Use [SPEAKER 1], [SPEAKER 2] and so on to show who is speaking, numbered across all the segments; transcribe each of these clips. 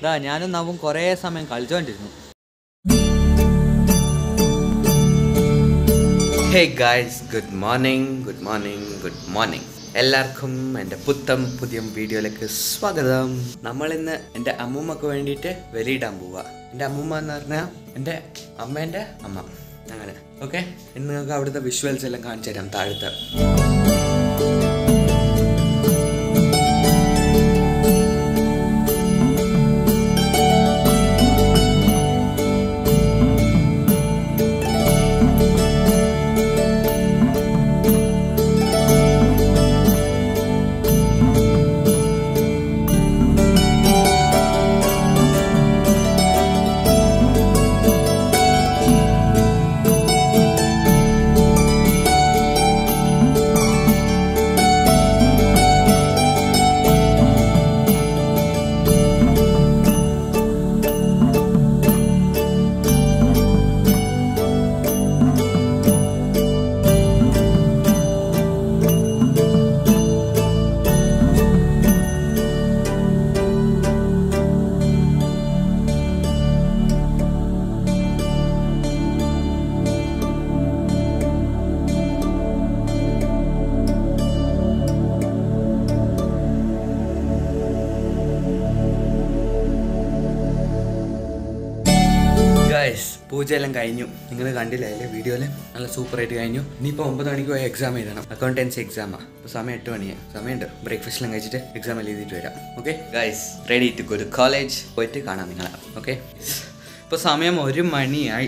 [SPEAKER 1] ഇതാ ഞാനും നവും കുറേ സമയം കളിച്ചോണ്ടിരുന്നു
[SPEAKER 2] hey guys good morning good morning good morning എല്ലാവർക്കും എൻ്റെ പുത്തം പുതിയ വീഡിയോയിലേക്ക് സ്വാഗതം നമ്മളിന്ന് എൻ്റെ അമ്മൂമ്മക്ക് വേണ്ടിയിട്ട് വെളിയിടാൻ പോവുക എൻ്റെ അമ്മൂമ്മ എന്ന് പറഞ്ഞാൽ എൻ്റെ അമ്മേൻ്റെ അമ്മ അങ്ങനെ ഓക്കെ ഇന്ന് നിങ്ങൾക്ക് അവിടുത്തെ വിഷ്വൽസ് എല്ലാം കാണിച്ചു തരാം താഴത്തെ ഗൈസ് പൂജയെല്ലാം കഴിഞ്ഞു നിങ്ങൾ കണ്ടില്ലേ അതിലെ വീഡിയോയിൽ നല്ല സൂപ്പറായിട്ട് കഴിഞ്ഞു ഇനിയിപ്പോൾ ഒമ്പത് മണിക്ക് പോയി എക്സാം എഴുതണം അക്കൗണ്ടൻസി എക്സാമാണ് അപ്പോൾ സമയം എട്ട് മണിയാണ് സമയമുണ്ട് ബ്രേക്ക്ഫാസ്റ്റിലും കഴിച്ചിട്ട് എക്സാം എല്ലാം എഴുതിയിട്ട് വരാം okay guys ready to go to college പോയിട്ട് കാണാം നിങ്ങളെ ഓക്കെ ഇപ്പോൾ സമയം ഒരു മണിയായി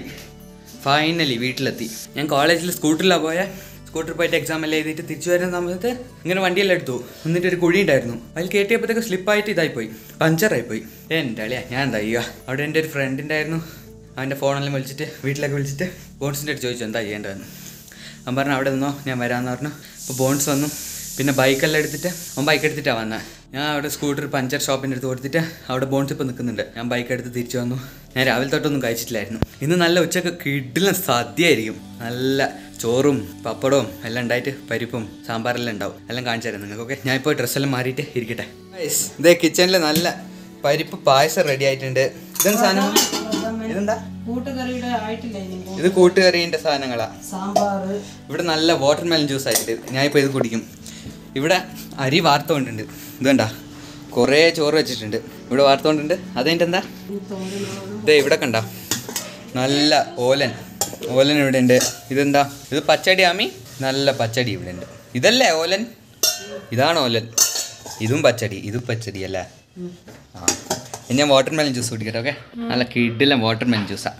[SPEAKER 2] ഫൈനലി വീട്ടിലെത്തി ഞാൻ കോളേജിൽ സ്കൂട്ടറിലാണ് പോയ സ്കൂട്ടർ പോയിട്ട് എക്സാം എല്ലാം എഴുതിയിട്ട് തിരിച്ചു വരുന്ന സമയത്ത് ഇങ്ങനെ വണ്ടിയെല്ലാം എടുത്തു എന്നിട്ട് ഒരു കുഴി ഉണ്ടായിരുന്നു അതിൽ കയറ്റിയപ്പോഴത്തേക്ക് സ്ലിപ്പായിട്ട് ഇതായിപ്പോയി പഞ്ചറായിപ്പോയി എൻ്റെ അളിയാ ഞാൻ എന്താ ചെയ്യുക അവിടെ എൻ്റെ ഒരു ഫ്രണ്ട് ഉണ്ടായിരുന്നു അവൻ്റെ ഫോണെല്ലാം വിളിച്ചിട്ട് വീട്ടിലൊക്കെ വിളിച്ചിട്ട് ബോൺസിൻ്റെ അടുത്ത് ചോദിച്ചു എന്താ ചെയ്യേണ്ടതെന്ന് അവൻ പറഞ്ഞു അവിടെ നിന്നോ ഞാൻ വരാമെന്ന് പറഞ്ഞു അപ്പോൾ ബോൺസ് വന്നു പിന്നെ ബൈക്കെല്ലാം എടുത്തിട്ട് അവൻ ബൈക്ക് എടുത്തിട്ടാണ് വന്നത് ഞാൻ അവിടെ സ്കൂട്ടർ പഞ്ചർ ഷോപ്പിൻ്റെ അടുത്ത് കൊടുത്തിട്ട് അവിടെ ബോൺസ് ഇപ്പോൾ നിൽക്കുന്നുണ്ട് ഞാൻ ബൈക്ക് എടുത്ത് തിരിച്ചു വന്നു ഞാൻ രാവിലെ തൊട്ടൊന്നും കഴിച്ചിട്ടില്ലായിരുന്നു ഇന്ന് നല്ല ഉച്ചക്ക് കിടിലൻ സദ്യയായിരിക്കും നല്ല ചോറും പപ്പടവും എല്ലാം ഉണ്ടായിട്ട് പരിപ്പും സാമ്പാറെല്ലാം ഉണ്ടാവും എല്ലാം കാണിച്ചു തരാം നിങ്ങൾക്ക് ഓക്കെ ഞാൻ ഇപ്പോൾ ഡ്രസ്സെല്ലാം മാറിയിട്ട് ഇരിക്കട്ടെ ഇതേ കിച്ചണിൽ നല്ല പരിപ്പ് പായസം റെഡി ആയിട്ടുണ്ട് ഇതെന്താ സാധനം ഇതെന്താ
[SPEAKER 3] കൂട്ടുകറിയുടെ ആയിട്ടില്ല ഇനി
[SPEAKER 2] ഇത് കൂട്ടുകറീൻ്റെ സാധനങ്ങളാ
[SPEAKER 3] സാമ്പാറ്
[SPEAKER 2] ഇവിടെ നല്ല വാട്ടർ മെലൻ ജ്യൂസ് ആയിട്ട് ഞാനിപ്പോൾ ഇത് കുടിക്കും ഇവിടെ അരി വാർത്തോണ്ടുണ്ട് ഇത് കണ്ട കുറേ ചോറ് വെച്ചിട്ടുണ്ട് ഇവിടെ വാർത്തോണ്ടുണ്ട് അതെൻ്റെ എന്താ ഇതേ ഇവിടെ കണ്ട നല്ല ഓലൻ ഓലൻ ഇവിടെ ഉണ്ട് ഇതെന്താ ഇത് പച്ചടി ആമി നല്ല പച്ചടി ഇവിടെ ഉണ്ട് ഇതല്ലേ ഓലൻ ഇതാണ് ഓലൻ ഇതും പച്ചടി ഇതും പച്ചടി അല്ലേ ആ ഇനി ഞാൻ വാട്ടർ മെലൻ ജ്യൂസ് കുടിക്കട്ടെ ഓക്കെ നല്ല കിഡിലും വാട്ടർ മെലൻ ജ്യൂസാണ്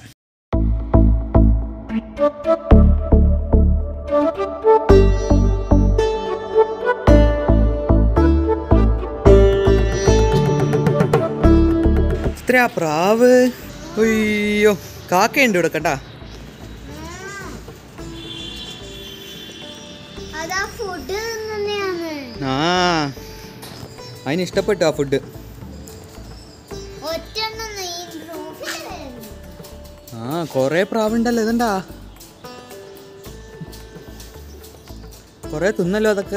[SPEAKER 2] ഇത്രയാ പ്രാവ് അയ്യോ കാക്കയുണ്ട് ഇവിടെ കേട്ടാ
[SPEAKER 4] അതാ ഫുഡ് തന്നെയാണ്
[SPEAKER 2] ആ അതിന് ഇഷ്ടപ്പെട്ടു ആ ഫുഡ്
[SPEAKER 4] ഒറ്റെണ്ണം ഈ ട്രോഫിയിലായിരുന്നു
[SPEAKER 2] ആ കുറേ പ്രാവുണ്ടല്ലോ ഇതെന്താ കുറേ തിന്നല്ലോ അതൊക്കെ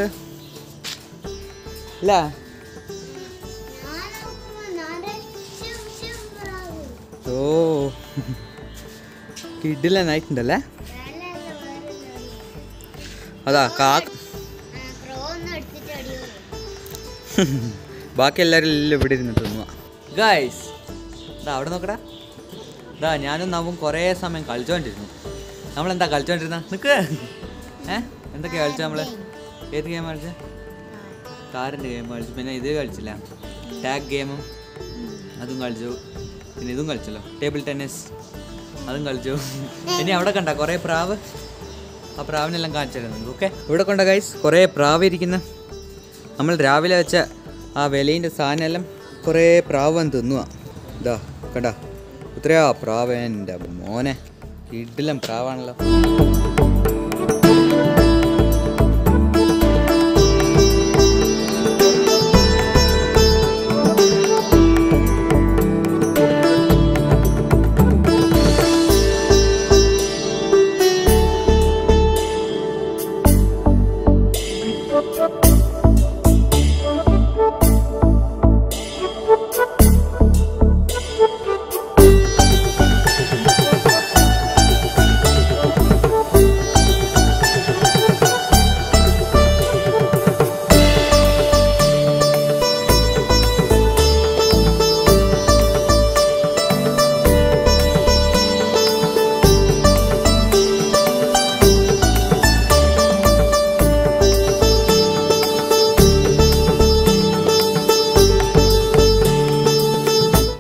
[SPEAKER 2] അല്ല
[SPEAKER 4] ഞാൻ നോക്കുമ്പോ നാടെ ശിവ് ശിവ് പ്രാവ്.
[SPEAKER 2] ഓ കിഡിലനായിട്ടുണ്ടല്ലേ
[SPEAKER 4] വേലയല്ല വേറെ ഒന്നും.
[SPEAKER 2] അതാ കാ
[SPEAKER 4] ആ, ക്രോ ഒന്ന് എടുത്തിട്ട് അടിയോ
[SPEAKER 2] ബാക്കി എല്ലാവരും എല്ലാം ഇവിടെ ഇരുന്ന് തിന്നുക
[SPEAKER 1] ഗൈസ് ഇതാ അവിടെ നോക്കടാ ഇതാ ഞാനും നവും കുറേ സമയം കളിച്ചോണ്ടിരുന്നു നമ്മളെന്താ കളിച്ചോണ്ടിരുന്ന നിക്ക് ഏ എന്തൊക്കെയാ കളിച്ച നമ്മള് ഏത് ഗെയിം കളിച്ച കാറിൻ്റെ ഗെയിം കളിച്ചു പിന്നെ ഇത് കളിച്ചില്ല ടാഗ് ഗെയിമും അതും കളിച്ചു പിന്നെ ഇതും കളിച്ചല്ലോ ടേബിൾ ടെന്നീസ് അതും കളിച്ചു ഇനി അവിടെ കണ്ട കുറേ പ്രാവ് ആ പ്രാവിനെല്ലാം കാണിച്ചു തരുന്നു ഓക്കെ
[SPEAKER 2] ഇവിടെ കൊണ്ട ഗൈസ് കുറേ പ്രാവ് ഇരിക്കുന്ന നമ്മൾ രാവിലെ വെച്ച ആ വിലയിൻ്റെ സാധനമെല്ലാം കുറേ പ്രാവൻ തിന്നുക ഇതാ കണ്ട ഇത്രയാ പ്രാവ് എൻ്റെ മോനെ ഇഡിലും പ്രാവാണല്ലോ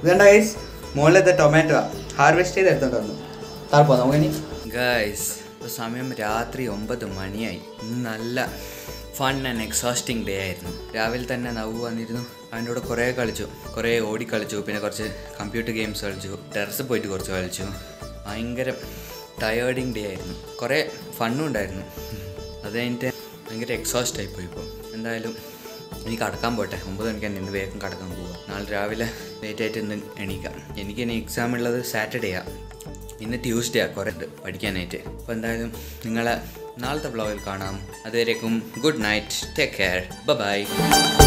[SPEAKER 2] ഇതണ്ട ഗൈസ് മുകളിലത്തെ ടൊമാറ്റോ ഹാർവെസ്റ്റ് ചെയ്ത് എടുത്തോണ്ട് വന്നു താഴ്പോ നമുക്കിനി ഗൈസ് ഇപ്പോൾ സമയം രാത്രി ഒമ്പത് മണിയായി ഇന്ന് നല്ല ഫൺ ആൻഡ് എക്സോസ്റ്റിംഗ് ഡേ ആയിരുന്നു രാവിലെ തന്നെ നവു വന്നിരുന്നു അവൻ്റെ കൂടെ കുറേ കളിച്ചു കുറേ ഓടി കളിച്ചു പിന്നെ കുറച്ച് കമ്പ്യൂട്ടർ ഗെയിംസ് കളിച്ചു ടെറസിൽ പോയിട്ട് കുറച്ച് കളിച്ചു ഭയങ്കര ടയേർഡിങ് ഡേ ആയിരുന്നു കുറേ ഫണ്ണും ഉണ്ടായിരുന്നു അത് കഴിഞ്ഞിട്ട് ഭയങ്കര എക്സോസ്റ്റ് ആയിപ്പോയി ഇപ്പോൾ എന്തായാലും എനിക്ക് കടക്കാൻ പോട്ടെ ഒമ്പത് മണിക്ക് തന്നെ ഇന്ന് വേഗം കടക്കാൻ പോവുക നാളെ രാവിലെ ലേറ്റ് ആയിട്ട് ഇന്ന് എണീക്കാം എനിക്ക് ഇനി എക്സാം ഉള്ളത് സാറ്റർഡേയാണ് ഇന്ന് ട്യൂസ്ഡേ ആ കുറേ ഉണ്ട് പഠിക്കാനായിട്ട് അപ്പോൾ എന്തായാലും നിങ്ങളെ നാളത്തെ ബ്ലോഗിൽ കാണാം അതുവരേക്കും good night take care by